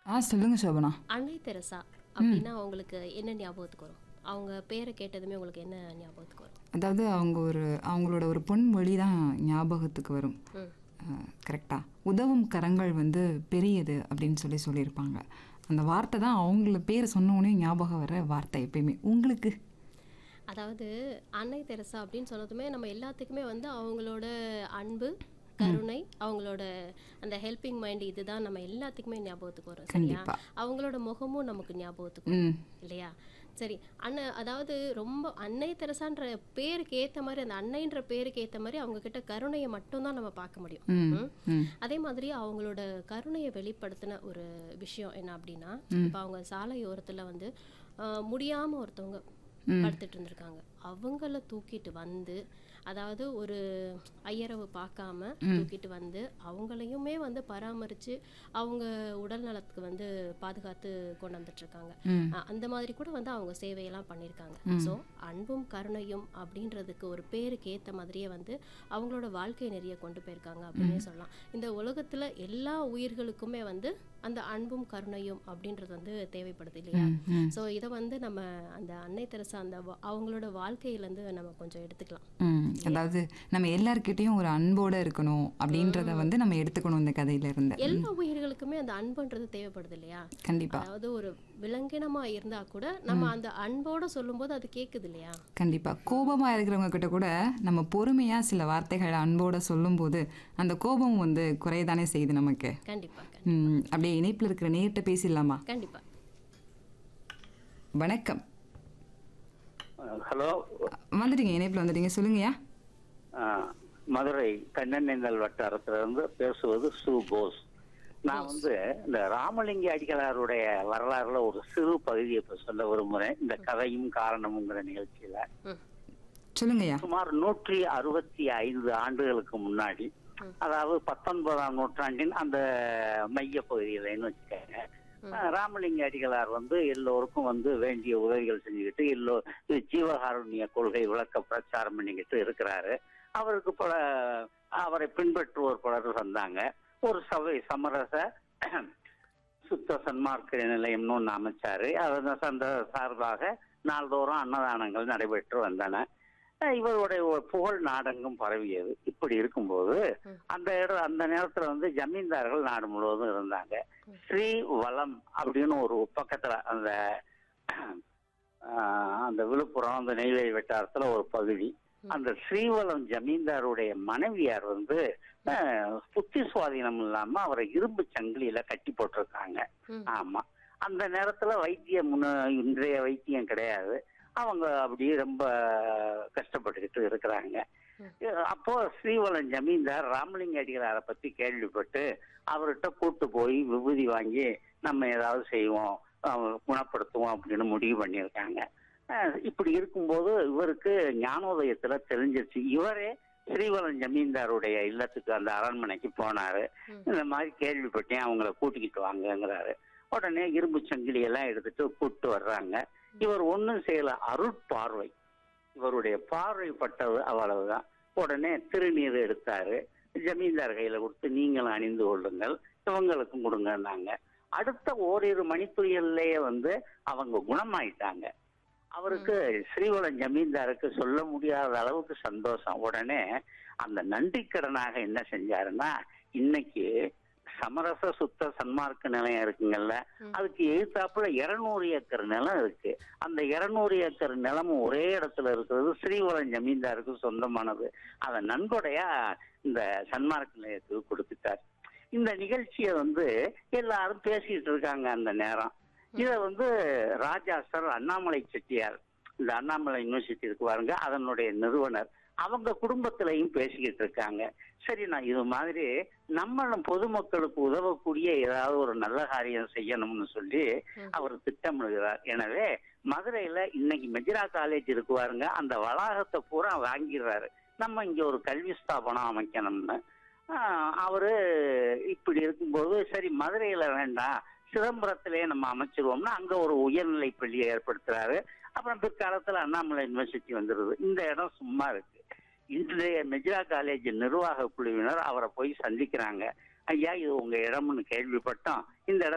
ஆ சொல்லுங்க சோபனா அன்னை தெரசா அப்படின்னா உங்களுக்கு என்ன ஞாபகத்துக்கு வரும் அவங்க பேரை கேட்டதுமே உங்களுக்கு என்ன ஞாபகத்துக்கு வரும் அதாவது அவங்க ஒரு அவங்களோட ஒரு பொன்மொழி தான் ஞாபகத்துக்கு வரும் ம் கரெக்டா உதவும் கரங்கள் வந்து பெரியது அப்படின்னு சொல்லி சொல்லியிருப்பாங்க அந்த வார்த்தை தான் அவங்கள பேர் சொன்ன உடனே ஞாபகம் வர வார்த்தை எப்பயுமே உங்களுக்கு அதாவது அன்னை தெரசா அப்படின்னு சொன்னதுமே நம்ம எல்லாத்துக்குமே வந்து அவங்களோட அன்பு கருணை அவங்களோட அந்த ஹெல்பிங் மைண்ட் இதுதான் நம்ம எல்லாத்துக்குமே ஞாபகத்துக்கு வரும் சரியா கண்டிப்பா. அவங்களோட முகமும் நமக்கு ஞாபகத்துக்கு வரும் ம் இல்லையா சரி அண்ணன் அதாவது ரொம்ப அன்னை தெரசான்ற பேருக்கு ஏத்த மாதிரி அந்த அன்னைன்ற பேருக்கு ஏத்த மாதிரி அவங்க கிட்ட கருணையை மட்டும்தான் நம்ம பார்க்க முடியும் ம் ம்? ம் அதே மாதிரி அவங்களோட கருணையை வெளிப்படுத்தின ஒரு விஷயம் என்ன அப்படின்னா இப்போ அவங்க சாலையோரத்துல வந்து ஆஹ், முடியாம ஒருத்தவங்க படுத்துட்டு இருந்திருக்காங்க அவங்கள தூக்கிட்டு வந்து அதாவது ஒரு ஐயரவு பார்க்காம தூக்கிட்டு வந்து அவங்களையுமே வந்து பராமரிச்சு அவங்க உடல் நலத்துக்கு வந்து பாதுகாத்து கொண்டு வந்துட்டு இருக்காங்க ம். அஹ் அந்த மாதிரி கூட வந்து அவங்க சேவையெல்லாம் பண்ணியிருக்காங்க ஸோ அன்பும் கருணையும் அப்படின்றதுக்கு ஒரு பேருக்கு ஏத்த மாதிரியே வந்து அவங்களோட வாழ்க்கை நிறைய கொண்டு போயிருக்காங்க அப்படின்னே சொல்லலாம் இந்த உலகத்துல எல்லா உயிர்களுக்குமே வந்து அந்த அன்பும் கருணையும் அப்படின்றது வந்து தேவைப்படுது இல்லையா ம், ம். ஸோ இதை வந்து நம்ம அந்த அன்னை தெரசா அந்த வா- அவங்களோட வாழ்க்கையிலேருந்து நம்ம கொஞ்சம் எடுத்துக்கலாம் ம் அதாவது நம்ம எல்லார்கிட்டயும் ஒரு அன்போட இருக்கணும் அப்படின்றத வந்து நம்ம எடுத்துக்கணும் இந்த கதையில இருந்து எல்லா உயிர்களுக்குமே அந்த அன்புன்றது தேவைப்படுது இல்லையா கண்டிப்பா அதாவது ஒரு விலங்கினமா இருந்தா கூட நம்ம அந்த அன்போட சொல்லும்போது அது கேக்குது இல்லையா கண்டிப்பா கோபமா இருக்கிறவங்க கிட்ட கூட நம்ம பொறுமையா சில வார்த்தைகளை அன்போட சொல்லும்போது அந்த கோபம் வந்து குறையதானே செய்யுது நமக்கு கண்டிப்பா கண்டிப்பா. ம், அப்படியே இணைப்புல இருக்கிற நேர்கிட்ட பேசிடலாமா கண்டிப்பா வணக்கம் ஹலோ வந்துட்டீங்க இணைப்புல வந்துட்டீங்க சொல்லுங்கய்யா ஆ, மதுரை கண்ணனேந்தல் வட்டாரத்துல இருந்து பேசுவது சு போஸ் நான் வந்து இந்த ராமலிங்க அடிகளாருடைய வரலாறுல ஒரு சிறு பகுதியை இப்ப சொல்ல விரும்புறேன் இந்த கதையும் காரணமுங்கிற நிகழ்ச்சியில ம் சொல்லுங்கய்யா சுமார் நூற்றி அறுபத்தி ஐந்து ஆண்டுகளுக்கு முன்னாடி அதாவது பத்தொன்பதாம் நூற்றாண்டின் அந்த மைய பகுதியிலன்னு வச்சுக்கோங்க அஹ் ராமலிங்க அடிகளார் வந்து எல்லோருக்கும் வந்து வேண்டிய உதவிகள் செஞ்சுக்கிட்டு எல்லோ ஜீவகாருண்ய கொள்கை விளக்க பிரச்சாரம் பண்ணிக்கிட்டு இருக்கிறாரு அவருக்கு பல அவரை பின்பற்றுவோர் பலர் வந்தாங்க ஒரு சபை சமரச சுத்த சன்மார்க்க நிலையம்னு ஒன்று அமைச்சாரு அதன் அந்த சார்பாக நாள்தோறும் அன்னதானங்கள் நடைபெற்று வந்தன அஹ் இவருடைய ஒரு புகழ் நாடெங்கும் பரவியது இப்படி இருக்கும்போது அந்த இடம் அந்த நேரத்துல வந்து ஜமீன்தார்கள் நாடு முழுவதும் இருந்தாங்க ஸ்ரீ வளம் அப்படின்னு ஒரு பக்கத்துல அந்த அஹ், அந்த விழுப்புரம் அந்த நெய்வேலி வட்டாரத்துல ஒரு பகுதி அந்த ஸ்ரீவலம் ஜமீன்தாருடைய மனைவியார் வந்து அஹ், புத்தி சுவாதீனம் இல்லாம அவரை இரும்பு சங்கிலியில கட்டி போட்டிருக்காங்க ம். ஆமா அந்த நேரத்துல வைத்தியம் முன்ன இன்றைய வைத்தியம் கிடையாது அவங்க அப்படியே ரொம்ப கஷ்டப்பட்டுக்கிட்டு இருக்கிறாங்க அப்போ ஸ்ரீவலம் ஜமீன்தார் ராமலிங்க அடிகளாரை பத்தி கேள்விப்பட்டு அவர்கிட்ட கூட்டு போய் விபூதி வாங்கி நம்ம ஏதாவது செய்வோம் அஹ் குணப்படுத்துவோம் அப்படின்னு முடிவு பண்ணியிருக்காங்க அஹ் இப்படி இருக்கும்போது இவருக்கு ஞானோதயத்துல தெரிஞ்சிருச்சு இவரே ஸ்ரீவலம் ஜமீன்தாருடைய இல்லத்துக்கு அந்த அரண்மனைக்கு போனாரு இந்த மாதிரி கேள்விப்பட்டேன் அவங்கள கூட்டிக்கிட்டு வாங்கங்கிறாரு உடனே இரும்பு சங்கிலி எல்லாம் எடுத்துட்டு கூப்பிட்டு வர்றாங்க இவர் ஒன்றும் செய்யல அருட்பார்வை இவருடைய பார்வை பட்டது அவ்வளவுதான் உடனே திருநீர் எடுத்தாரு ஜமீன்தார் கையில கொடுத்து நீங்களும் அணிந்து கொள்ளுங்கள் இவங்களுக்கும் கொடுங்கன்னாங்க அடுத்த ஓரிரு மணித்துளிகள்லயே வந்து அவங்க குணமாயிட்டாங்க அவருக்கு ஸ்ரீவலம் ஜமீன்தாருக்கு சொல்ல முடியாத அளவுக்கு சந்தோஷம் உடனே அந்த நன்றிக்கடனாக என்ன செஞ்சாருன்னா இன்னைக்கு சமரச சுத்த சன்மார்க்க நிலையம் இருக்குங்கல்ல அதுக்கு எழுத்தாப்புல இருநூறு ஏக்கர் நிலம் இருக்கு அந்த இருநூறு ஏக்கர் நிலமும் ஒரே இடத்துல இருக்கிறது ஸ்ரீவலம் ஜமீன்தாருக்கு சொந்தமானது அதை நன்கொடையா இந்த சன்மார்க்க நிலையத்துக்கு கொடுத்துட்டார் இந்த நிகழ்ச்சியை வந்து எல்லாரும் பேசிட்டு இருக்காங்க அந்த நேரம் இத வந்து ராஜா சார் அண்ணாமலை செட்டியார் இந்த அண்ணாமலை யூனிவர்சிட்டி இருக்கு பாருங்க அதனுடைய நிறுவனர் அவங்க குடும்பத்திலையும் பேசிக்கிட்டு இருக்காங்க சரி நான் இது மாதிரி நம்மளும் பொதுமக்களுக்கு உதவக்கூடிய ஏதாவது ஒரு நல்ல காரியம் செய்யணும்னு சொல்லி அவர் திட்டமிடுகிறார் எனவே மதுரையில இன்னைக்கு மெஜிரா காலேஜ் இருக்கு பாருங்க அந்த வளாகத்தை பூரா வாங்கிடுறாரு நம்ம இங்க ஒரு கல்வி ஸ்தாபனம் அமைக்கணும்னு ஆஹ் அவரு இப்படி இருக்கும்போது சரி மதுரையில வேண்டாம் சிதம்பரத்திலே நம்ம அமைச்சிருவோம்னா அங்க ஒரு உயர்நிலை பள்ளியை ஏற்படுத்துறாரு அப்புறம் பிற்காலத்துல அண்ணாமலை யூனிவர்சிட்டி வந்துருது இந்த இடம் சும்மா இருக்கு இன்றைய மெஜிரா காலேஜ் நிர்வாக குழுவினர் அவரை போய் சந்திக்கிறாங்க ஐயா இது உங்க இடம்னு கேள்விப்பட்டோம் இந்த இடத்துல